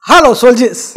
hello soldiers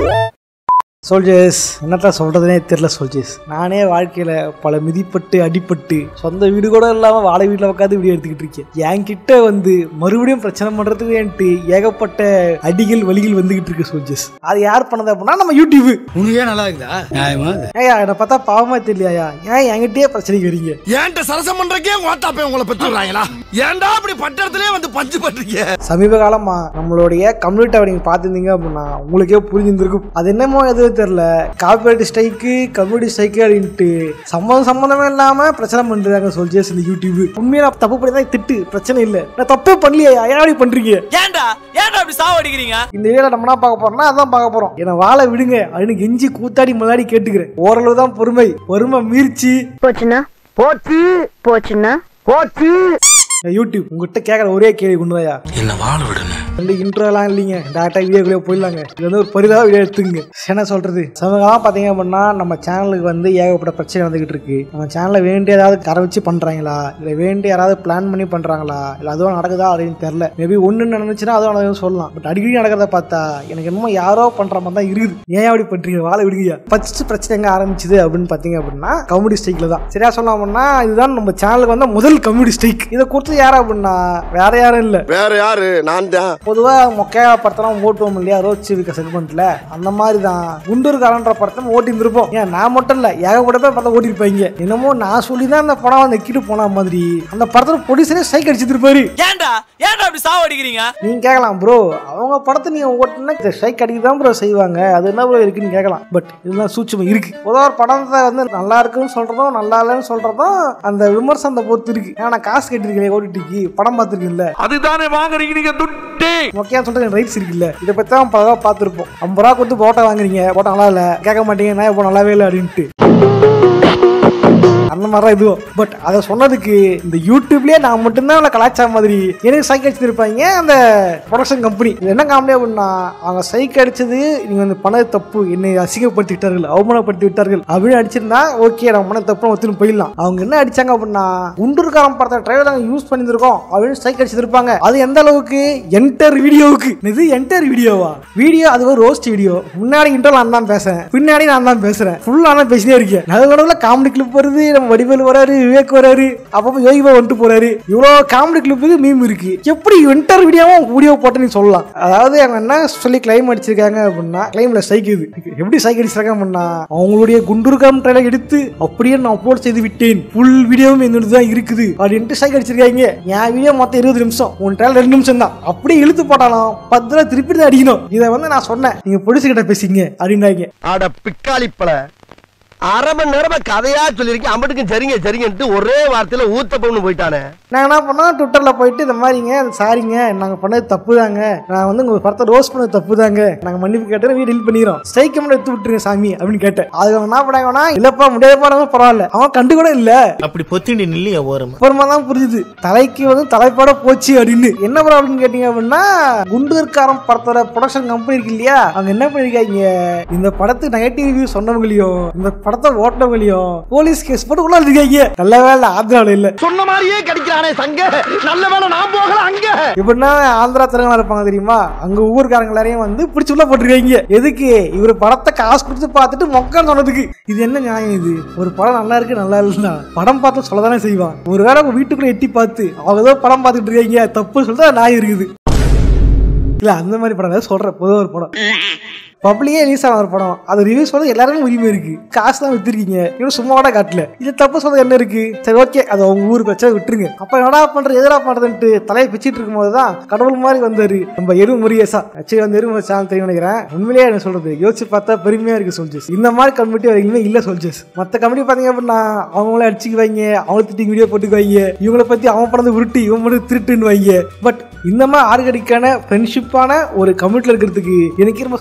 soldiers என்னத்தான் சொல்றதுனே தெரியல soldiers நானே வாழ்க்கையில பல மிதிப்பட்டு அடிப்பட்டு சொந்த வீடு கூட இல்லாம வாடகை வீட்டில் உட்காந்து வீடியோ எடுத்துக்கிட்டு இருக்கேன் என்கிட்ட வந்து மறுபடியும் பிரச்சனை பண்றதுக்கு என்ட்டு ஏகப்பட்ட அடிகள் வலிகள் வந்துகிட்டு இருக்கு சோல்ஜர்ஸ் அது யார் பண்ணது அப்படின்னா நம்ம யூடியூப் உனக்கே நல்லா இருக்குதா நியாயமா ஏயா என்னை பார்த்தா பாவமா தெரியலையா ஏன் என்கிட்டயே பிரச்சனைக்கு வரீங்க ஏன்ட்ட சரசம் பண்றக்கே ஓட்டாப்பே உங்களை பெற்றுறாங்களா ஏன்டா அப்படி பட்டத்திலே வந்து பஞ்சு பண்றீங்க சமீப காலமா நம்மளுடைய கம்யூனிட்டியை நீங்க பார்த்துருந்தீங்க அப்படின்னா உங்களுக்கே புரிஞ்சிருந்திருக்கும் அது என்னமோ எதுவும் தெரியல காப்பிரைட் ஸ்ட்ரைக்கு கம்யூனிட்டி ஸ்ட்ரைக்கு அப்படின்ட்டு சம்மந்தம் சம்மந்தமே இல்லாம பிரச்சனை பண்றாங்க சொல்ஜர்ஸ் இந்த யூடியூப் உண்மையா நான் தப்பு பண்ணி தான் திட்டு பிரச்சனை இல்லை நான் தப்பே பண்ணலையே ஏன் அப்படி பண்றீங்க ஏன்டா ஏன்டா அப்படி சாவடிக்கிறீங்க இந்த வீடியோ நம்ம என்ன பார்க்க போறோம்னா அதான் பார்க்க போறோம் என்ன வாழ விடுங்க அப்படின்னு கெஞ்சி கூத்தாடி முன்னாடி கேட்டுக்கிறேன் ஓரளவு தான் பொறுமை பொறுமை மீறிச்சு போச்சுன்னா போச்சு போச்சுன்னா போச்சு யூடியூப் உங்ககிட்ட கேட்குற ஒரே கேள்வி உண்மையா என்ன வாழ விடணும் ரெண்டு இன்ட்ரோலாம் இல்லைங்க டேரக்டாக வீடியோக்குள்ளே போயிடலாங்க இது வந்து ஒரு பரிதாக வீடியோ எடுத்துங்க என்ன சொல்கிறது சமகாலம் பார்த்தீங்க அப்படின்னா நம்ம சேனலுக்கு வந்து ஏகப்பட்ட பிரச்சனை வந்துகிட்டு இருக்கு நம்ம சேனலை வேண்டிய ஏதாவது கரை வச்சு பண்ணுறாங்களா இல்லை வேண்டிய யாராவது பிளான் பண்ணி பண்ணுறாங்களா இல்லை அதுவும் நடக்குதா அப்படின்னு தெரில மேபி ஒன்று நடந்துச்சுன்னா அதுவும் நடக்குதுன்னு சொல்லலாம் பட் அடிக்கடி நடக்கிறத பார்த்தா எனக்கு என்னமோ யாரோ பண்ணுற மாதிரி தான் இருக்குது ஏன் அப்படி பண்ணுறீங்க வாழ விடுங்க ஃபர்ஸ்ட் பிரச்சனை எங்கே ஆரம்பிச்சுது அப்படின்னு பார்த்தீங்க அப்படின்னா கம்யூனிட்டி ஸ்ட்ரைக்கில் தான் சரியா சொல்லலாம் அப்படின்னா இதுதான் நம்ம சேனலுக்கு வந்த முதல் கம்யூனிட்டி ஸ்ட்ரைக் இதை கொடுத்தது யாரா அப்படின்னா வேற யாரும் இல்லை வேற யாரு நான் தான் பொதுவாக மொக்கையா படத்தெல்லாம் ஓட்டுவோம் இல்லையா ரோட் சிவிக்க செக்மெண்ட்ல அந்த மாதிரி தான் குண்டூர் காலன்ற படத்தை நம்ம ஓட்டி இருந்திருப்போம் ஏன் நான் மட்டும் இல்லை ஏகப்பட்ட பேர் படத்தை ஓட்டிருப்பாங்க என்னமோ நான் சொல்லி தான் அந்த படம் வந்து கிட்டு போன மாதிரி அந்த படத்துல ப்ரொடியூசரே ஸ்ட்ரைக் அடிச்சிருப்பாரு ஏன்டா ஏன்டா அப்படி சாவடிக்கிறீங்க நீங்க கேட்கலாம் ப்ரோ அவங்க படத்தை நீங்க ஓட்டுனா ஸ்ட்ரைக் அடிக்க தான் ப்ரோ செய்வாங்க அது என்ன ப்ரோ இருக்குன்னு கேட்கலாம் பட் இதெல்லாம் சூட்சம் இருக்கு பொதுவாக ஒரு படத்தை வந்து நல்லா இருக்குன்னு சொல்றதும் நல்லா இல்லைன்னு சொல்றதும் அந்த விமர்சனத்தை பொறுத்து இருக்கு ஏன்னா நான் காசு கட்டிருக்கேன் ஓடிடிக்கு படம் பார்த்துருக்கேன்ல அதுதானே வாங்குறீங்க நீங்க துட்டே மொக்கையா சொல்றது ரைட்ஸ் இருக்குல்ல இதை பத்தி தான் பல தடவை பார்த்துருப்போம் ஐம்பது ரூபா கொடுத்து போட்டோ வாங்குறீங்க போட்டோ நல்லா இல்லை கேட்க மாட்டீங்க நான் இப்போ நல்லாவே இல்லை அப்படின்ட்டு அந்த மாதிரி தான் இதுவும் பட் அதை சொன்னதுக்கு இந்த யூடியூப்லயே நான் மட்டும்தான் அவளை கலாச்சார மாதிரி எனக்கு சைக் அடிச்சிருப்பாங்க அந்த ப்ரொடக்ஷன் கம்பெனி இது என்ன காமெடி அப்படின்னா அவங்க சைக் அடிச்சது நீங்க வந்து பண்ணது தப்பு என்னை அசிங்கப்படுத்தி விட்டார்கள் அவமானப்படுத்தி விட்டார்கள் அப்படின்னு அடிச்சிருந்தா ஓகே நம்ம பண்ண தப்பு ஒத்துன்னு போயிடலாம் அவங்க என்ன அடிச்சாங்க அப்படின்னா குண்டூர்காரம் படத்தை ட்ரைவர் நாங்கள் யூஸ் பண்ணியிருக்கோம் அப்படின்னு சைக் அடிச்சிருப்பாங்க அது எந்த அளவுக்கு என்டர் வீடியோவுக்கு இது என்டர் வீடியோவா வீடியோ அது ஒரு ரோஸ்ட் வீடியோ முன்னாடி இன்டர் நான் தான் பேசுறேன் பின்னாடி நான் தான் பேசுறேன் ஃபுல்லா நான் பேசினே இருக்கேன் நடுவில் காமெடி கிளிப் வருது நம்ம வடிவேல் வராரு விவேக் வராரு அப்பப்போ யோகிபா வந்துட்டு போறாரு இவ்வளோ காமெடி கிளிப்புக்கு மீம் இருக்கு எப்படி என்டர் வீடியோவும் வீடியோ போட்டு நீ சொல்லலாம் அதாவது அவங்க என்ன சொல்லி கிளைம் அடிச்சிருக்காங்க அப்படின்னா கிளைம்ல ஸ்ட்ரைக் இது எப்படி ஸ்ட்ரைக் அடிச்சிருக்காங்க அப்படின்னா அவங்களுடைய குண்டூர்காம் ட்ரைலர் எடுத்து அப்படியே நான் அப்லோட் செய்து விட்டேன் ஃபுல் வீடியோவும் என்னோட தான் இருக்குது அப்படின்ட்டு ஸ்ட்ரைக் அடிச்சிருக்காங்க என் வீடியோ மொத்தம் இருபது நிமிஷம் உன் ட்ரைலர் ரெண்டு நிமிஷம் தான் அப்படியே இழுத்து போட்டாலும் பத்து ரூபா திருப்பி தான் அடிக்கணும் இதை வந்து நான் சொன்னேன் நீங்க பொடிச்சுக்கிட்ட பேசிங்க அப்படின்னாங்க அட பிக்காளிப்பல அரை மணி நேரமா கதையா சொல்லிருக்கேன் அம்பட்டுக்கும் சரிங்க சரிங்கன்ட்டு ஒரே வார்த்தையில ஊத்தப்பம்னு போயிட்டானே நான் என்ன பண்ணோம் ட்விட்டரில் போயிட்டு இந்த மாதிரிங்க சாரிங்க நாங்கள் பண்ணது தப்பு தாங்க நான் வந்து உங்கள் படத்தை ரோஸ் பண்ணது தப்பு தாங்க நாங்கள் மன்னிப்பு கேட்டு வீடு டீல் பண்ணிக்கிறோம் ஸ்ட்ரைக் மட்டும் எடுத்து விட்டுருங்க சாமி அப்படின்னு கேட்டேன் அது அவங்க என்ன பண்ணாங்கன்னா இல்லப்பா முடியாத படம் பரவாயில்ல அவன் கண்டு கூட இல்லை அப்படி பொத்திண்டி நில்லையா ஓரமா அப்புறமா தான் புரிஞ்சுது தலைக்கு வந்து தலைப்பாட போச்சு அப்படின்னு என்ன ப்ராப்ளம் கேட்டீங்க அப்படின்னா குண்டூர்காரம் படத்தோட ப்ரொடக்ஷன் கம்பெனி இருக்கு இல்லையா அவங்க என்ன பண்ணிருக்காங்க இந்த படத்துக்கு நெகட்டிவ் ரிவ்யூ சொன்னவங்களையும் இந்த படத்தை ஓட்டினவங்களையும் போலீஸ் கேஸ் போட்டு உள்ள இருக்காங்க நல்ல வேலை ஆந்திராவில் இல்லை சொன்ன மாதிரியே கிடைக்கிறானே சங்க நல்ல வேலை நான் போகல அங்க எப்படின்னா ஆந்திரா தெலுங்கானா இருப்பாங்க தெரியுமா அங்க ஊர்க்காரங்க எல்லாரையும் வந்து பிடிச்சி உள்ள போட்டிருக்காங்க எதுக்கு இவர் படத்தை காசு கொடுத்து பார்த்துட்டு மொக்கன்னு சொன்னதுக்கு இது என்ன நியாயம் இது ஒரு படம் நல்லா இருக்கு நல்லா இல்லைன்னா படம் பார்த்து சொல்லதானே செய்வான் ஒரு வேளை உங்க வீட்டுக்குள்ள எட்டி பார்த்து அவங்க ஏதோ படம் பார்த்துட்டு இருக்காங்க தப்பு சொல்லிட்டு நாய் இருக்குது இல்ல அந்த மாதிரி படம் இல்ல, சொல்றேன் பொதுவாக ஒரு படம் பப்ளிக்கே ரிலீஸ் ஆன ஒரு படம் அது ரிவ்யூஸ் வந்து எல்லாருமே உரிமை இருக்கு காசு தான் வித்துருக்கீங்க இன்னும் சும்மா கூட காட்டல இது தப்பு சொல்றது என்ன இருக்கு சரி ஓகே அது உங்க ஊருக்கு வச்சா விட்டுருங்க அப்ப என்னடா பண்றது எதிரா பண்றதுன்ட்டு தலையை பிச்சிட்டு இருக்கும்போது தான் கடவுள் மாதிரி வந்தாரு நம்ம எரு முருகேசா ஆக்சுவலி வந்து எரு சேனல் தெரியும் நினைக்கிறேன் உண்மையிலேயே என்ன சொல்றது யோசிச்சு பார்த்தா பெருமையா இருக்கு சொல்ஜஸ் இந்த மாதிரி கமிட்டி வரைக்குமே இல்ல சொல்ஜஸ் மத்த கமிட்டி பாத்தீங்க அப்படின்னா அவங்களே அடிச்சுக்குவாங்க அவங்க திட்டி வீடியோ போட்டுக்குவாங்க இவங்கள பத்தி அவன் படத்தை உருட்டி இவன் மட்டும் திருட்டுன்னு வைங்க பட் இந்த மாதிரி ஆர்கடிக்கான ஃப்ரெண்ட்ஷிப்பான ஒரு கமிட்டியில் இருக்கிறதுக்கு எனக்கு ரொம்ப சந்தோஷமா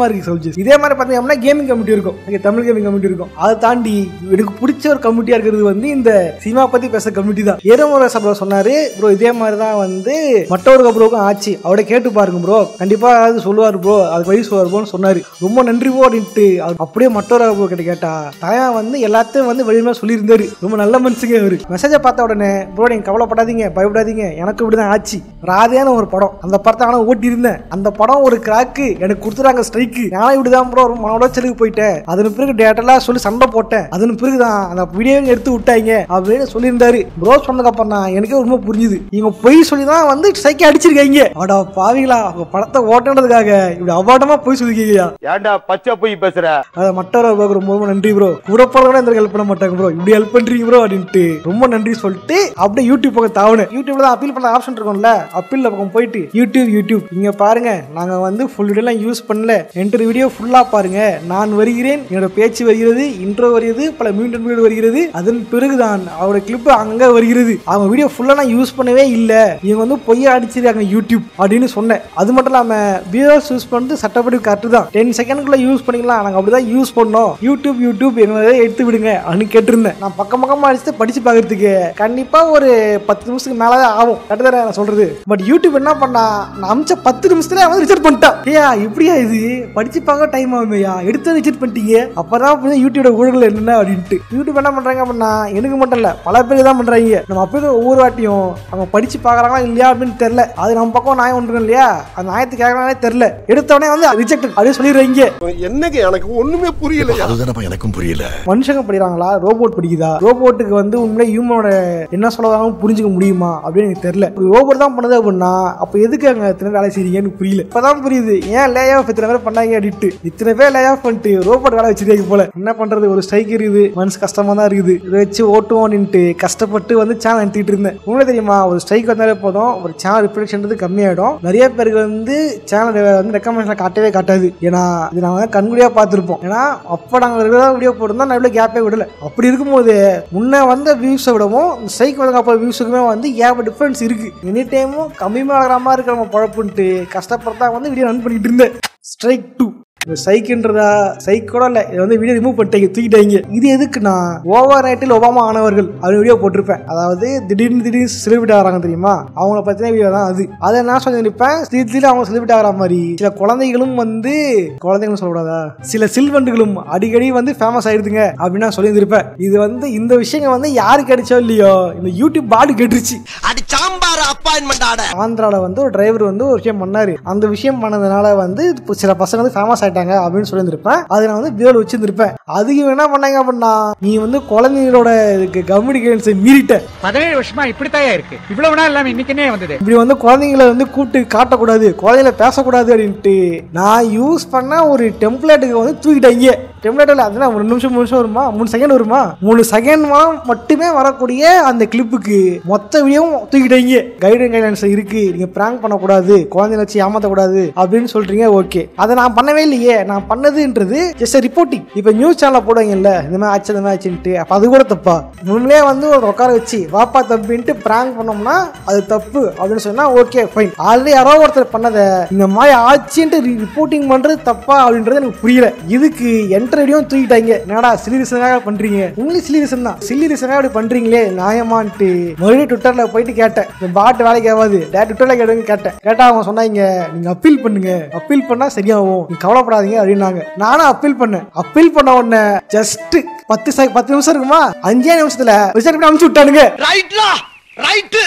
இருக்கு சப்ஜெக்ட் இதே மாதிரி பார்த்தீங்கன்னா கேமிங் கமிட்டி இருக்கும் இங்க தமிழ் கேமிங் கமிட்டி இருக்கும் அதை தாண்டி எனக்கு பிடிச்ச ஒரு கமிட்டியா இருக்கிறது வந்து இந்த சினிமா பத்தி பேச கமிட்டி தான் ஏதோ சபை சொன்னாரு ப்ரோ இதே மாதிரி தான் வந்து மற்றவருக்கு ப்ரோக்கும் ஆச்சு அவட கேட்டு பாருங்க ப்ரோ கண்டிப்பா அது சொல்லுவார் ப்ரோ அதுக்கு வழி சொல்லுவார் ப்ரோன்னு சொன்னாரு ரொம்ப நன்றி ப்ரோ அப்படின்ட்டு அவர் அப்படியே மற்றொரு ப்ரோ கிட்ட கேட்டா தயா வந்து எல்லாத்தையும் வந்து வெளியுமே சொல்லியிருந்தாரு ரொம்ப நல்ல மனுஷங்க அவரு மெசேஜை பார்த்த உடனே ப்ரோ நீங்க கவலைப்படாதீங்க பயப்படாதீங்க எனக்கு இப்படிதான் ஆச்சு ராதையான ஒரு படம் அந்த படத்தை ஆனால் ஓட்டி இருந்தேன் அந்த படம் ஒரு கிராக்கு எனக்கு கொடுத்துறாங்க ஸ்ட்ரைக்கு நான் இப்படிதான் ப்ரோ ரொம்ப மன உளைச்சலுக்கு போயிட்டேன் அதன் பிறகு டேட்டெல்லாம் சொல்லி சண்டை போட்டேன் அதன் பிறகு தான் அந்த வீடியோ எடுத்து விட்டாங்க அப்படின்னு சொல்லியிருந்தாரு ப்ரோ சொன்னதுக்கு அப்புறம் தான் எனக்கே ரொம்ப புரிஞ்சுது இவங்க பொய் சொல்லி தான் வந்து சைக்கை அடிச்சிருக்காங்க அடா பாவிகளா அவங்க படத்தை ஓட்டுனதுக்காக இப்படி அவாட்டமா பொய் சொல்லிருக்கீங்க ஏன்டா பச்சை போய் பேசுற அதை மற்றவரை ப்ரோ ரொம்ப ரொம்ப நன்றி ப்ரோ கூட போறவங்க இந்த ஹெல்ப் பண்ண மாட்டாங்க ப்ரோ இப்படி ஹெல்ப் பண்றீங்க ப்ரோ அப்படின்ட்டு ரொம்ப நன்றி சொல்லிட்டு அப்படியே யூடியூப் பக்கம் தாவணும் யூடியூப்ல தான் அப்பீல் பண்ண ஆப்ஷன் இருக்கும்ல அப்பீல் பக்கம் போயிட்டு யூடியூப் யூடியூப் இங்க பாருங்க நாங்க வந்து ஃபுல் வீடியோலாம் யூஸ் பண்ணல என்டர் வீடியோ ஃபுல்லா பாருங்க நான் வருகிறேன் என்னோட பேச்சு வருகிறது இன்ட்ரோ வருகிறது பல மீண்டும் வீடியோ வருகிறது அதன் பிறகுதான் அவரோட கிளிப் அங்க வருகிறது அவங்க வீடியோ ஃபுல்லா நான் யூஸ் பண்ணவே இல்ல இவங்க வந்து பொய்யா அடிச்சிருக்காங்க யூடியூப் அப்படின்னு சொன்னேன் அது மட்டும் இல்லாம வீடியோஸ் யூஸ் பண்ணிட்டு சட்டப்படி கரெக்ட் தான் டென் செகண்ட்குள்ள யூஸ் பண்ணிக்கலாம் நாங்க அப்படிதான் யூஸ் பண்ணோம் யூடியூப் யூடியூப் எங்களை எடுத்து விடுங்க அப்படின்னு கேட்டிருந்தேன் நான் பக்கம் பக்கமா அடிச்சு படிச்சு பார்க்கறதுக்கு கண்டிப்பா ஒரு பத்து நிமிஷத்துக்கு மேலே ஆகும் கரெக்ட் தானே நான் சொல்றது பட் யூடியூப் என்ன பண்ணா நான் அமிச்ச பத்து நிமிஷத்துல அவன் ரிசர்ட் பண்ணிட்டான் ஏயா இப்படியா இது படிச்சு பார்க்க டைம் ஆகுமையா எடுத்து ரிசர்ட் பண்ணிட்டீங்க அப்பதான் புரியுது யூடியூபோட ஊழல் என்னென்ன அப்படின்ட்டு யூடியூப் என்ன பண்றாங்க அப்படின்னா எனக்கு மட்டும் இல்ல பல பேர் தான் பண்றாங்க நம்ம அப்படி ஒவ்வொரு வாட்டியும் அவங்க படிச்சு பார்க்கறாங்களா இல்லையா அப்படின்னு தெரியல அது நம்ம பக்கம் நியாயம் ஒன்று இல்லையா அந்த நியாயத்தை கேட்கறாங்களே தெரியல எடுத்தவொடனே வந்து ரிஜெக்ட் அப்படின்னு சொல்லிடுறீங்க என்னங்க எனக்கு ஒண்ணுமே புரியல அதுதானப்பா எனக்கும் புரியல மனுஷங்க படிக்கிறாங்களா ரோபோட் படிக்குதா ரோபோட்டுக்கு வந்து உண்மையிலே ஹியூமனோட என்ன சொல்லுவாங்க புரிஞ்சுக்க முடியுமா அப்படின்னு எனக்கு தெரியல ரோபோட் தான் பண்ணுது அப்படின்னா அப்போ எதுக்கு அங்க இத்தனை வேலை செய்றீங்கன்னு புரியல இப்பதான் புரியுது ஏன் லே ஆஃப் இத்தனை பேர் பண்ணாங்க அப்படின்ட்டு இத்தனை பேர் லே ஆஃப் பண்ணிட்டு ரோபோட் வேலை வச்சிருக்காங்க போல என்ன பண்றது ஒரு ஸ்ட்ரைக் இருக்குது மனசு கஷ்டமா தான் இருக்குது இதை வச்சு ஓட்டுவோம் அப்படின்ட்டு கஷ்டப்பட்டு வந்து சேனல் எடுத்துக்கிட்டு இருந்தேன் உண்மை தெரியுமா ஒரு ஸ்ட்ரைக் வந்தாலே போதும் ஒரு சேனல் ரிப்ரேஷன்றது கம்மியாயிடும் நிறைய பேருக்கு வந்து சேனல் வந்து ரெக்கமெண்டேஷன் காட்டவே காட்டாது ஏன்னா இது நாங்கள் வந்து கண்குடியாக பார்த்துருப்போம் ஏன்னா அப்போ நாங்கள் ரெகுலராக வீடியோ போட்டிருந்தா நான் இவ்வளோ கேப்பே விடல அப்படி இருக்கும்போது முன்ன வந்த வியூஸை விடவும் ஸ்ட்ரைக் வந்ததுக்கு அப்புறம் வியூஸுக்குமே வந்து ஏகப்பட்ட டிஃப்ரென்ஸ் இருக்கு எனி டைமும் கம்மியாக ஆகிற மாதிரி இருக்கிற நம்ம பழப்புன்ட்டு கஷ்டப்பட்டு தான் வந்து வீடியோ ரன் பண்ணிட்டு இருந்தேன் ஸ்ட்ரைக் டூ இந்த சைக்குன்றதா சைக் கூட இல்லை இதை வந்து வீடியோ ரிமூவ் பண்ணிட்டாங்க தூக்கிட்டாங்க இது எதுக்குன்னா ஓவர் நைட்டில் ஒபாமா ஆனவர்கள் அது வீடியோ போட்டிருப்பேன் அதாவது திடீர்னு திடீர்னு செலிபிரிட்டி ஆகிறாங்க தெரியுமா அவங்கள பற்றின வீடியோ தான் அது அதை நான் சொல்லியிருப்பேன் திடீர்னு அவங்க செலிபிரிட்டி ஆகிற மாதிரி சில குழந்தைகளும் வந்து குழந்தைகளும் சொல்லக்கூடாதா சில சில்வண்டுகளும் அடிக்கடி வந்து ஃபேமஸ் ஆயிடுதுங்க அப்படின்னு நான் சொல்லியிருந்திருப்பேன் இது வந்து இந்த விஷயங்கள் வந்து யாருக்கு கிடைச்சோ இல்லையோ இந்த யூடியூப் பாடு கெட்டுருச்சு அடி சாம்பார் அப்பாயின்மெண்ட் ஆட ஆந்திராவில் வந்து ஒரு டிரைவர் வந்து ஒரு விஷயம் பண்ணாரு அந்த விஷயம் பண்ணதுனால வந்து இப்போ சில பசங்க வந்து ஃபேமஸ் ஆயிட்டாங்க அப்படின்னு சொல்லியிருந்திருப்பேன் அதை நான் வந்து வீடியோவில் வச்சிருந்திருப்பேன் அதுக்கு இவங்க என்ன பண்ணாங்க அப்படின்னா நீ வந்து குழந்தைங்களோட இதுக்கு கம்யூனிகேஷன்ஸை மீறிட்ட பதினேழு வருஷமா இப்படித்தாயா இருக்கு இவ்வளவு நாள் இல்லாம இன்னைக்குன்னே வந்தது இப்படி வந்து குழந்தைங்கள வந்து கூப்பிட்டு காட்டக்கூடாது குழந்தைங்கள பேசக்கூடாது அப்படின்ட்டு நான் யூஸ் பண்ண ஒரு டெம்ப்ளேட்டுக்கு வந்து தூக்கிட்டாங்க டெம்ப்ளேட்டில் அதுனா ஒரு நிமிஷம் மூணு நிமிஷம் வருமா மூணு செகண்ட் வருமா மூணு செகண்ட் மட்டுமே வரக்கூடிய அந்த கிளிப்புக்கு மொத்த வீடியோவும் தூக்கிட்டாங்க கைடன் கைட்லைன்ஸ் இருக்கு நீங்க பிராங்க் பண்ணக்கூடாது குழந்தைய வச்சு ஏமாத்தக்கூடாது அப்படின்னு சொல்றீங்க ஓகே அதை நான் பண்ணவே இல்லையே நான் பண்ணதுன்றது ஜஸ்ட் ரிப்போர்ட்டிங் இப்போ நியூஸ் சேனல் போடுவாங்கல்ல இந்த மாதிரி ஆச்சு இந்த மாதிரி ஆச்சுன்ட்டு அப்போ அது கூட தப்பா உண்மையிலே வந்து ஒரு உட்கார வச்சு வாப்பா தப்புன்ட்டு பிராங்க் பண்ணோம்னா அது தப்பு அப்படின்னு சொன்னா ஓகே ஃபைன் ஆல்ரெடி யாரோ ஒருத்தர் பண்ணதை இந்த மாதிரி ஆச்சுன்ட்டு ரிப்போர்ட்டிங் பண்றது தப்பா அப்படின்றது எனக்கு புரியல இதுக்கு என்ட்ரடியும் தூக்கிட்டாங்க என்னடா சிலி ரீசனாக பண்றீங்க உங்களுக்கு சிலி ரீசன் தான் சில்லி ரீசனாக அப்படி பண்றீங்களே நியாயமான்ட்டு மறுபடியும் ட்விட்டர்ல போயிட்டு கேட்டேன் இந்த பாட்டு வேலைக்கு ஆகாது டே ட்விட்டர்ல கேட்டுங்க கேட்டேன் கேட்டா அவங்க சொன்னாங்க நீங்க அப்பீல் பண்ணுங்க அப்பீல் பண்ணா சரியாகும் நீங்க கவலைப்படாதீங்க அப்படின்னாங்க நானும் அப்பீல் பண்ணேன் அப்பீல் பண்ண உடனே ஜஸ்ட் பத்து செக- பத்து நிமிஷம் இருக்குமா அஞ்சே நிமிஷத்துல ரிசல்ட் பண்ணி அனுப்பிச்சு விட்டானுங்க ரைட்லா ரைட்டு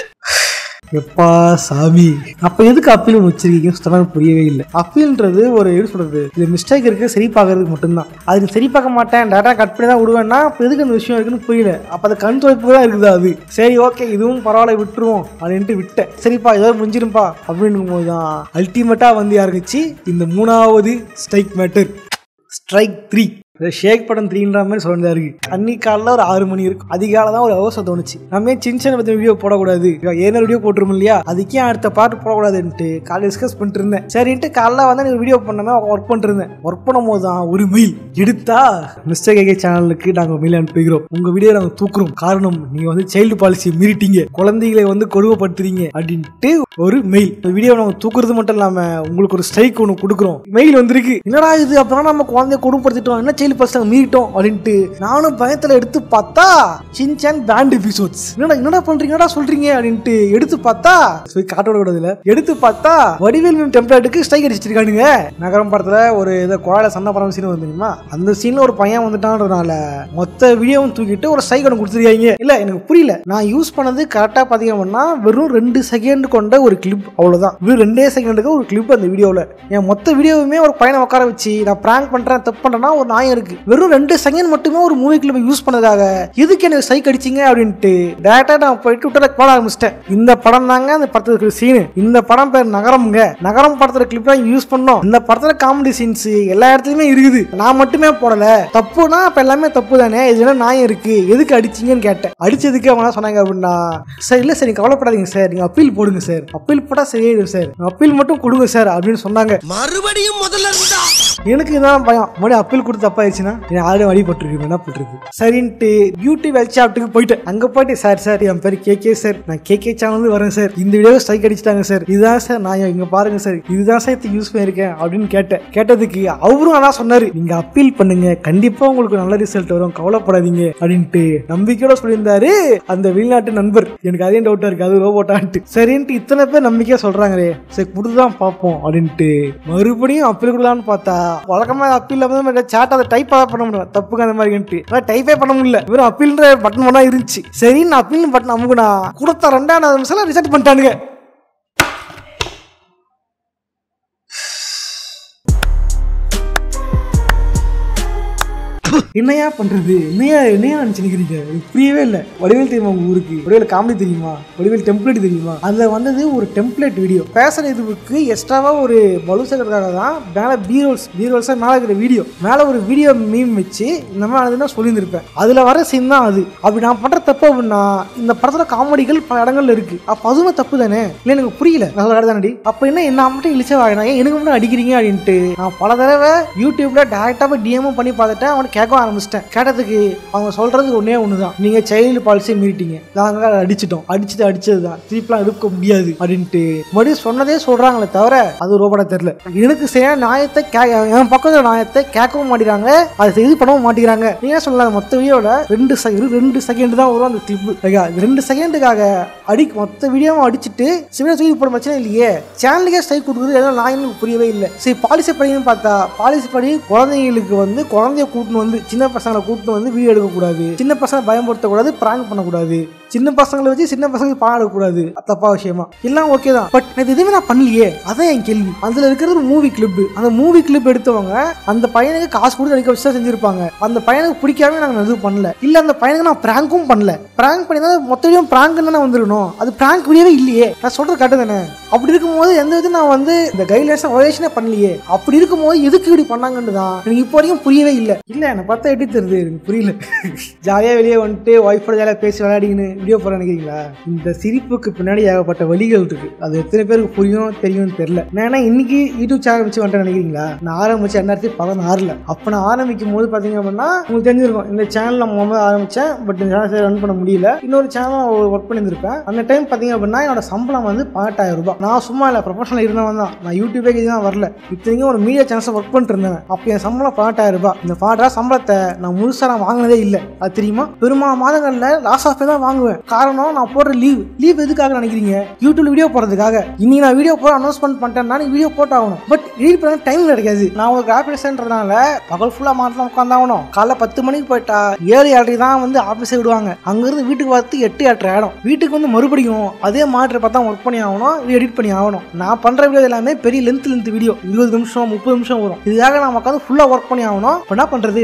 எப்பா சாமி அப்ப எதுக்கு அப்பீல் ஒன்று வச்சிருக்கீங்க சுத்தமாக புரியவே இல்லை அப்பீல்ன்றது ஒரு எப்படி சொல்றது இது மிஸ்டேக் இருக்கு சரி பார்க்கறதுக்கு மட்டும்தான் அதுக்கு சரி பார்க்க மாட்டேன் டேட்டா கட் பண்ணி தான் விடுவேன்னா அப்போ எதுக்கு அந்த விஷயம் இருக்குன்னு புரியல அப்போ அது கண் துவைப்பு தான் இருக்குது அது சரி ஓகே இதுவும் பரவாயில்ல விட்டுருவோம் அப்படின்ட்டு விட்டேன் சரிப்பா ஏதோ முடிஞ்சிருப்பா அப்படின்னும் போது தான் அல்டிமேட்டாக வந்து யாருக்குச்சு இந்த மூணாவது ஸ்ட்ரைக் மேட்டர் ஸ்ட்ரைக் த்ரீ இந்த ஷேக் படம் த்ரீன்ற மாதிரி சொல்லிட்டு இருக்கு அன்னி காலைல ஒரு ஆறு மணி இருக்கும் அதிகாலை தான் ஒரு அவசரம் தோணுச்சு நம்ம ஏன் சின்ன சின்ன பத்தி வீடியோ போடக்கூடாது ஏன்னா வீடியோ போட்டுரும் இல்லையா அதுக்கே அடுத்த பாட்டு போடக்கூடாதுன்ட்டு காலையில் டிஸ்கஸ் பண்ணிட்டு இருந்தேன் சரின்ட்டு காலைல வந்து எனக்கு வீடியோ பண்ணாம ஒர்க் பண்ணிட்டு இருந்தேன் ஒர்க் பண்ணும் போது தான் ஒரு மெயில் எடுத்தா மிஸ்டர் கேகே சேனலுக்கு நாங்கள் மெயில் அனுப்புகிறோம் உங்க வீடியோ நாங்கள் தூக்குறோம் காரணம் நீங்க வந்து சைல்டு பாலிசி மீறிட்டீங்க குழந்தைகளை வந்து கொடுமைப்படுத்துறீங்க அப்படின்ட்டு ஒரு மெயில் இந்த வீடியோ நாங்கள் தூக்குறது மட்டும் இல்லாம உங்களுக்கு ஒரு ஸ்ட்ரைக் ஒன்று கொடுக்குறோம் மெயில் வந்திருக்கு என்னடா இது அப்புறம் நம்ம குழந்தைய கொடுமைப்படுத்திட்டோம் என்ன சைல்டு பாலிசி நாங்கள் மீறிட்டோம் அப்படின்ட்டு நானும் பயத்துல எடுத்து பார்த்தா சின்சான் பேண்ட் எபிசோட்ஸ் என்னடா என்னடா பண்றீங்க என்னடா சொல்றீங்க அப்படின்ட்டு எடுத்து பார்த்தா சரி காட்டோட கூடாதுல எடுத்து பார்த்தா வடிவேல் மீம் டெம்ப்ளேட்டுக்கு ஸ்ட்ரைக் அடிச்சிருக்கானுங்க நகரம் படத்துல ஒரு இதை குழாயில சண்டை படம் சீன் வந்து தெரியுமா அந்த சீன்ல ஒரு பையன் வந்துட்டான்றதுனால மொத்த வீடியோவும் தூக்கிட்டு ஒரு ஸ்ட்ரைக் ஒன்று கொடுத்துருக்காங்க இல்ல எனக்கு புரியல நான் யூஸ் பண்ணது கரெக்டா பாத்தீங்கன்னா வெறும் ரெண்டு செகண்ட் கொண்ட ஒரு கிளிப் அவ்வளவுதான் வெறும் ரெண்டே செகண்டுக்கு ஒரு கிளிப் அந்த வீடியோவில் என் மொத்த வீடியோவுமே ஒரு பையனை உட்கார வச்சு நான் ப்ராங்க் பண்றேன் தப்பு பண்றேன்னா ஒரு நியாயம் இருக்கு வெறும் ரெண்டு செகண்ட் மட்டுமே ஒரு மூவி கிளிப் யூஸ் பண்ணதாக எதுக்கு எனக்கு சைக் அடிச்சீங்க அப்படின்ட்டு டேரக்டா நான் போயிட்டு ட்விட்டர்ல போட ஆரம்பிச்சிட்டேன் இந்த படம் தாங்க அந்த படத்துல இருக்கிற சீனு இந்த படம் பேர் நகரம்ங்க நகரம் படத்துல கிளிப் தான் யூஸ் பண்ணோம் இந்த படத்துல காமெடி சீன்ஸ் எல்லா இடத்துலயுமே இருக்குது நான் மட்டுமே போடல தப்புனா அப்ப எல்லாமே தப்பு தானே இதுல நியாயம் இருக்கு எதுக்கு அடிச்சீங்கன்னு கேட்டேன் அடிச்சதுக்கு அவங்க என்ன சொன்னாங்க அப்படின்னா சார் இல்ல சார் நீங்க கவலைப்படாதீங்க சார் நீங்க அப்பீல் போடுங்க சார் அப்பீல் போட்டா சரியாயிடும் சார் அப்பீல் மட்டும் கொடுங்க சார் அப்படின்னு சொன்னாங்க மறுபடியும் முதல்ல இருந்தா எனக்கு இதான் பயம் மறுபடியும் அப்பீல் கொடுத்து தப்பாயிருச்சுன்னா எனக்கு ஆல்ரெடி வழிபட்டுருக்கு என்ன பண்றது சரின்ட்டு பியூட்டி வெல் ஷாப்ட்டுக்கு போயிட்டேன் அங்க போயிட்டு சார் சார் என் பேர் கே கே சார் நான் கே கே சேனல் வரேன் சார் இந்த வீடியோ ஸ்ட்ரைக் அடிச்சிட்டாங்க சார் இதுதான் சார் நான் இங்க பாருங்க சார் இதுதான் சார் யூஸ் பண்ணியிருக்கேன் அப்படின்னு கேட்டேன் கேட்டதுக்கு அவரும் அதான் சொன்னாரு நீங்க அப்பீல் பண்ணுங்க கண்டிப்பா உங்களுக்கு நல்ல ரிசல்ட் வரும் கவலைப்படாதீங்க அப்படின்ட்டு நம்பிக்கையோட சொல்லியிருந்தாரு அந்த வெளிநாட்டு நண்பர் எனக்கு அதே டவுட்டா இருக்கு அது ரோபோட்டான்ட்டு சரின்ட்டு இத்தனை பேர் நம்பிக்கையா சொல்றாங்களே சரி கொடுத்துதான் பார்ப்போம் அப்படின்ட்டு மறுபடியும் அப்பீல் கொடுக்கலாம்னு பார்த்தா வழக்கமா அப்பீல் வந்து சேட் அதை டைப் பண்ண முடியும் தப்புக்கு அந்த மாதிரின்ட்டு அதான் டைப்பே பண்ண முடியல வெறும் அப்பீல்ன்ற பட்டன் மட்டும் இருந்துச்சு சரி நான் அப்பீல் பட்டன் அமுகுனா கொடுத்த ரெண்டாவது நிமிஷம் ரிசெக்ட் பண்ணிட்டானுங்க என்னையா பண்றது என்னையா என்னையா நினைச்சு நிக்கிறீங்க எனக்கு புரியவே இல்லை வடிவேல் தெரியுமா உங்க ஊருக்கு வடிவேல் காமெடி தெரியுமா வடிவேல் டெம்ப்ளேட் தெரியுமா அதுல வந்தது ஒரு டெம்ப்ளேட் வீடியோ பேசுற இதுவுக்கு எக்ஸ்ட்ராவா ஒரு பலு சேர்க்கறதுக்காக தான் மேல பீரோல்ஸ் பீரோல்ஸா மேல இருக்கிற வீடியோ மேல ஒரு வீடியோ மீம் வச்சு இந்த மாதிரி அதுனா சொல்லியிருந்திருப்பேன் அதுல வர சீன் தான் அது அப்படி நான் பண்ற தப்பு அப்படின்னா இந்த படத்துல காமெடிகள் பல இடங்கள்ல இருக்கு அப்ப அதுவும் தப்பு தானே இல்ல எனக்கு புரியல நான் சொல்ல தானடி அப்ப என்ன என்ன மட்டும் இழிச்ச வாங்கினா ஏன் எனக்கு மட்டும் அடிக்கிறீங்க அப்படின்ட்டு நான் பல தடவை யூடியூப்ல டேரக்டாக டிஎம் பண்ணி பார்த்துட்டேன் அவனுக்கு கேட்க ஆரம்பிச்சிட்டேன் கேட்டதுக்கு அவங்க சொல்றது ஒன்னே ஒண்ணுதான் நீங்க சைல்டு பாலிசியை மீறிட்டீங்க நாங்க அடிச்சிட்டோம் அடிச்சது அடிச்சது தான் திருப்பிலாம் இருக்க முடியாது அப்படின்ட்டு மறுபடியும் சொன்னதே சொல்றாங்களே தவிர அது ரோபோட தெரியல எனக்கு சரியான நியாயத்தை கே- என் பக்கத்துல நியாயத்தை கேட்கவும் மாட்டேங்கிறாங்க அதை இது பண்ணவும் மாட்டேங்கிறாங்க நீங்க என்ன சொல்லலாம் மொத்த வீடியோல ரெண்டு செகண்ட் ரெண்டு செகண்ட் தான் வரும் அந்த கிளிப் ரெண்டு செகண்டுக்காக அடி மொத்த வீடியோவும் அடிச்சுட்டு சிவன தூக்கி போட பிரச்சனை இல்லையே சேனலுக்கே ஸ்ட்ரைக் கொடுக்குறது எல்லாம் நான் எனக்கு புரியவே இல்லை சரி பாலிசி படின்னு பார்த்தா பாலிசி படி குழந்தைங்களுக்கு வந்து குழந்தைய கூட்டின்னு வந்து சின்ன பசங்களை கூட்டின்னு வந்து வீடியோ எடுக்கக்கூடாது சின்ன பசங்களை பயன்படுத்தக்கூடாது பிராங்க் பண்ணக்கூடாது சின்ன பசங்களை வச்சு சின்ன பசங்களுக்கு பாடம் எடுக்கக்கூடாது அது தப்பா விஷயமா எல்லாம் ஓகே தான் பட் இது எதுவுமே நான் பண்ணலையே அதான் என் கேள்வி அதுல இருக்கிறது ஒரு மூவி கிளிப் அந்த மூவி கிளிப் எடுத்தவங்க அந்த பையனுக்கு காசு கொடுத்து நடிக்க வச்சு தான் செஞ்சிருப்பாங்க அந்த பையனுக்கு பிடிக்காம நாங்க எதுவும் பண்ணல இல்ல அந்த பையனுக்கு நான் பிராங்கும் பண்ணல பிராங்க் பண்ணி தான் மொத்த வீடியோ பிராங்க் தானே வந்துடணும் அது பிராங்க் வீடியோவே இல்லையே நான் சொல்றது கரெக்டு தானே அப்படி இருக்கும்போது எந்த விதம் நான் வந்து இந்த கைட்லைன்ஸ் வயலேஷனே பண்ணலையே அப்படி இருக்கும்போது எதுக்கு இப்படி பண்ணாங்கன்னு தான் எனக்கு இப்போ வரைக்கும் புரியவே இல்லை இல்ல என்னை பார்த்தா எப்படி தெரியுது எனக்கு புரியல ஜாலியாக வெளியே வந்துட்டு ஒய்ஃபோட ஜாலியாக பேசி விளையாடின்னு வீடியோ போட நினைக்கிறீங்களா இந்த சிரிப்புக்கு பின்னாடி ஏகப்பட்ட வழிகள் இருக்கு அது எத்தனை பேருக்கு புரியும் தெரியும்னு தெரியல நான் ஏன்னா இன்னைக்கு யூடியூப் சேனல் வச்சு வந்துட்டு நினைக்கிறீங்களா நான் ஆரம்பிச்சு ரெண்டாயிரத்தி பதினாறுல அப்போ நான் ஆரம்பிக்கும் போது பார்த்தீங்க அப்படின்னா உங்களுக்கு தெரிஞ்சிருக்கும் இந்த சேனல் நான் முதல்ல ஆரம்பிச்சேன் பட் இந்த சேனல் ரன் பண்ண முடியல இன்னொரு சேனல் ஒர்க் பண்ணியிருந்திருப்பேன் அந்த டைம் பார்த்தீங்க அப்படின்னா என்னோட சம்பளம் வந்து பதினெட்டாயிரம் ரூபாய் நான் சும்மா இல்லை ப்ரொஃபஷனல் இருந்தவன் தான் நான் யூடியூபே இதுதான் வரல இத்தனைக்கும் ஒரு மீடியா சேனல்ஸ் ஒர்க் பண்ணிட்டு இருந்தேன் அப்போ என் சம்பளம் பதினெட்டாயிரம் ரூபாய் இந்த பதினெட்டாயிரம் சம்பளத்தை நான் முழுசா நான் வாங்கினதே இல்லை அது தெரியுமா பெரும்பாலும் மாதங்கள்ல லாஸ் ஆஃபே தான் வாங்குவேன் காரணம் நான் போடுற லீவ் லீவ் எதுக்காக நினைக்கிறீங்க யூடியூப்ல வீடியோ போடுறதுக்காக இன்னி நான் வீடியோ போட அனௌன்ஸ்மெண்ட் பண்ணிட்டேன்னா நீ வீடியோ போட்டாகணும் பட் எடிட் பண்ண டைம் கிடைக்காது நான் ஒரு கிராஃபிக்ஸ்ன்றதுனால பகல் ஃபுல்லா மாட்டில் உட்காந்தாகணும் காலைல பத்து மணிக்கு போயிட்டா ஏழு ஏழரை தான் வந்து ஆஃபீஸே விடுவாங்க அங்கிருந்து வீட்டுக்கு வரத்து எட்டு எட்டரை ஆயிடும் வீட்டுக்கு வந்து மறுபடியும் அதே மாற்ற பார்த்தா ஒர்க் பண்ணி ஆகணும் எடிட் பண்ணி ஆகணும் நான் பண்ற வீடியோ எல்லாமே பெரிய லென்த் லென்த் வீடியோ இருபது நிமிஷம் முப்பது நிமிஷம் வரும் இதுக்காக நான் உட்காந்து ஃபுல்லா ஒர்க் பண்ணி ஆகணும் இப்ப என்ன பண்றது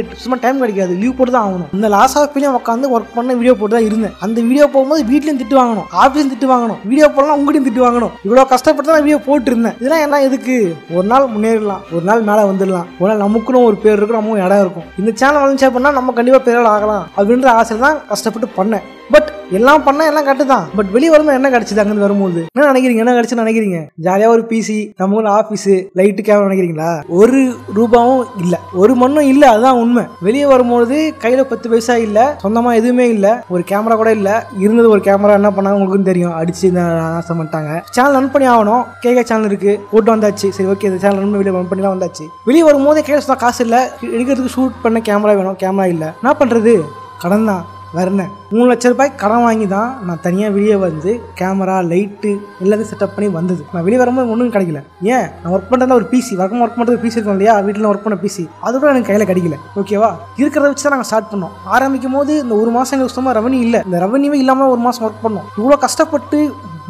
சும்மா டைம் கிடைக்காது லீவ் போட்டு தான் ஆகணும் இந்த லாஸ் ஆஃப் பிலியம் உட்காந்து ஒர்க் பண்ண வீடியோ போட்டு தான் இருந்தேன் அந்த வீடியோ போகும்போது வீட்லயும் திட்டு வாங்கணும் ஆஃபீஸ்லையும் திட்டு வாங்கணும் வீடியோ போடலாம் உங்களையும் திட்டு வாங்கணும் இவ்வளோ கஷ்டப்பட்டு தான் வீடியோ போட்டு இருந்தேன் இதெல்லாம் என்ன எதுக்கு ஒரு நாள் முன்னேறலாம் ஒரு நாள் மேலே வந்துடலாம் ஒரு நாள் நமக்குன்னு ஒரு பேர் இருக்கும் நமக்கு இடம் இருக்கும் இந்த சேனல் வந்துச்சு அப்படின்னா நம்ம கண்டிப்பாக பேரால் ஆகலாம் அப்படின்ற ஆசையில் தான் கஷ்டப்பட்டு பண்ணேன் பட் எல்லாம் பண்ண எல்லாம் கட்டு தான் பட் வெளியே வரும்போது என்ன கிடைச்சது அங்கிருந்து வரும்போது என்ன நினைக்கிறீங்க என்ன கிடைச்சுன்னு நினைக்கிறீங்க ஜாலியாக ஒரு பிசி நம்ம ஊர் ஆஃபீஸு லைட்டு கேமரா நினைக்கிறீங்களா ஒரு ரூபாவும் இல்லை ஒரு மண்ணும் இல்லை அதுதான் உண்மை வெளியே வரும்போது கையில் பத்து பைசா இல்லை சொந்தமாக எதுவுமே இல்லை ஒரு கேமரா கூட இல்லை இருந்தது ஒரு கேமரா என்ன பண்ணாங்க உங்களுக்கும் தெரியும் அடிச்சு இந்த நாசம் பண்ணிட்டாங்க சேனல் ரன் பண்ணி ஆகணும் கேகே சேனல் இருக்கு போட்டு வந்தாச்சு சரி ஓகே இந்த சேனல் ரன் பண்ணி ரன் பண்ணிலாம் வந்தாச்சு வெளியே வரும்போது கையில் சுத்தம் காசு இல்லை எடுக்கிறதுக்கு ஷூட் பண்ண கேமரா வேணும் கேமரா இல்லை என்ன பண்ணுறது கடன் தான் வேற என்ன மூணு லட்ச ரூபாய் கடன் வாங்கி தான் நான் தனியாக வெளியே வந்து கேமரா லைட்டு எல்லாத்தையும் செட்டப் பண்ணி வந்தது நான் வெளியே வரும்போது ஒன்றும் கிடைக்கல ஏன் நான் ஒர்க் பண்ணுறதுல ஒரு பிசி வழக்கமாக ஒர்க் பண்ணுறது பிசி இருக்கும் இல்லையா வீட்டில் ஒர்க் பண்ண பிசி அது கூட எனக்கு கையில் கிடைக்கல ஓகேவா இருக்கிறத வச்சு தான் நாங்கள் ஸ்டார்ட் பண்ணோம் ஆரம்பிக்கும் போது இந்த ஒரு மாதம் எங்களுக்கு சுத்தமாக ரெவன்யூ இல்லை இந்த ரெவன்யூவே இல்லாமல் ஒரு மாதம் ஒர்க் பண்ணோம் இவ்வளோ கஷ்டப்பட்டு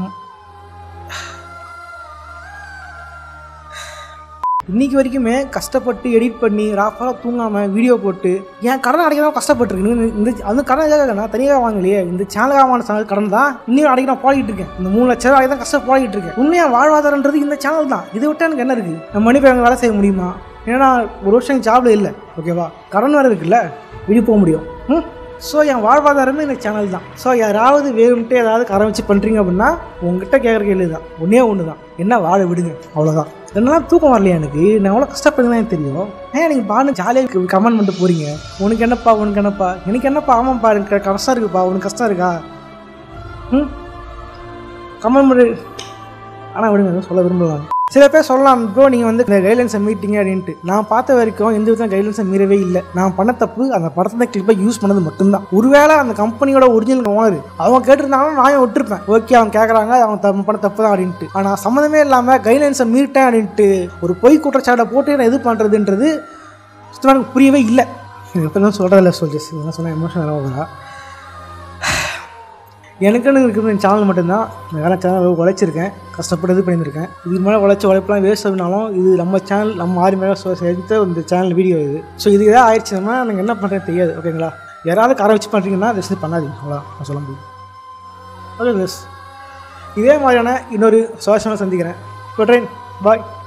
இன்னைக்கு வரைக்குமே கஷ்டப்பட்டு எடிட் பண்ணி ராஃபாக தூங்காமல் வீடியோ போட்டு என் கடன் அடைக்கலாம் கஷ்டப்பட்டுருக்கு இந்த அந்த கடன் எதாவது நான் தனியாக வாங்கலையே இந்த சேனலுக்காக வாங்கின சேனல் கடன் தான் இன்னும் அடைக்க நான் போடிக்கிட்டு இருக்கேன் இந்த மூணு லட்ச ரூபாய் தான் கஷ்டம் போடிக்கிட்டு இருக்கேன் உண்மையாக வாழ்வாதாரன்றது இந்த சேனல் தான் இதை விட்டு எனக்கு என்ன இருக்குது நம்ம மணி பேர் வேலை செய்ய முடியுமா ஏன்னா ஒரு வருஷம் ஜாப்ல இல்லை ஓகேவா கடன் வேறு இருக்குல்ல வீடு போக முடியும் ம் ஸோ என் வாழ்வாதாரமே இந்த சேனல் தான் ஸோ யாராவது வேணும்ட்டு ஏதாவது கரை வச்சு பண்ணுறீங்க அப்படின்னா உங்ககிட்ட கேட்குற கேள்வி தான் ஒன்றே ஒன்று தான் என்ன வாழ விடுங்க அவ்வளோதான் ரெண்டுலாம் தூக்கம் வரலையா எனக்கு நான் எவ்வளோ கஷ்டப்படுதுன்னு எனக்கு தெரியும் ஏன் நீங்கள் பானு ஜாலியாக கமெண்ட் பண்ணிட்டு போகிறீங்க உனக்கு என்னப்பா உனக்கு என்னப்பா எனக்கு என்னப்பா ஆமாப்பா எனக்கு கஷ்டம் இருக்குப்பா உனக்கு கஷ்டம் இருக்கா ம் கமெண்ட் பண்ணி ஆனால் விடுங்க எதுவும் சொல்ல விரும்புவாங்க சில பேர் சொல்லலாம் ப்ரோ நீங்கள் வந்து இந்த கைட்லைன்ஸை மீட்டிங்க அப்படின்ட்டு நான் பார்த்த வரைக்கும் எந்த விதம் கைட்லைன்ஸை மீறவே இல்லை நான் பண்ண தப்பு அந்த படத்தை கிளிப்பை யூஸ் பண்ணது மட்டும்தான் ஒருவேளை அந்த கம்பெனியோட ஒரிஜினல் ஓனர் அவங்க கேட்டிருந்தாங்கன்னா நான் விட்டுருப்பேன் ஓகே அவங்க கேட்குறாங்க அவங்க தப்பு பண்ண தப்பு தான் அப்படின்ட்டு ஆனால் சம்மந்தமே இல்லாமல் கைட்லைன்ஸை மீறிட்டேன் அப்படின்ட்டு ஒரு பொய் குற்றச்சாட்டை போட்டு நான் இது பண்ணுறதுன்றது சுத்தமாக எனக்கு புரியவே இல்லை எனக்கு எப்போ தான் சொல்கிறதில்ல சொல்லிச்சு இதெல்லாம் சொன்னால் எமோஷனல் ஆகுதா எனக்குன்னு இருக்கிற இந்த சேனல் மட்டும்தான் நான் வேறு சேனல் உழைச்சிருக்கேன் கஷ்டப்பட்டு இது பண்ணியிருக்கேன் இதுக்கு மேலே உழைச்ச உழைப்பெல்லாம் வேஸ்ட் அப்படின்னாலும் இது நம்ம சேனல் நம்ம ஆறு மேலே சேர்த்து இந்த சேனல் வீடியோ இது ஸோ இது ஏதாவது ஆயிடுச்சுன்னா எனக்கு என்ன பண்ணுறது தெரியாது ஓகேங்களா யாராவது காரை வச்சு பண்ணுறீங்கன்னா தயவுசெய்து பண்ணாதீங்க அவ்வளோ நான் சொல்ல முடியும் ஓகே பஸ் இதே மாதிரியான இன்னொரு சுவாசமாக சந்திக்கிறேன் இப்போ ட்ரெயின் பாய்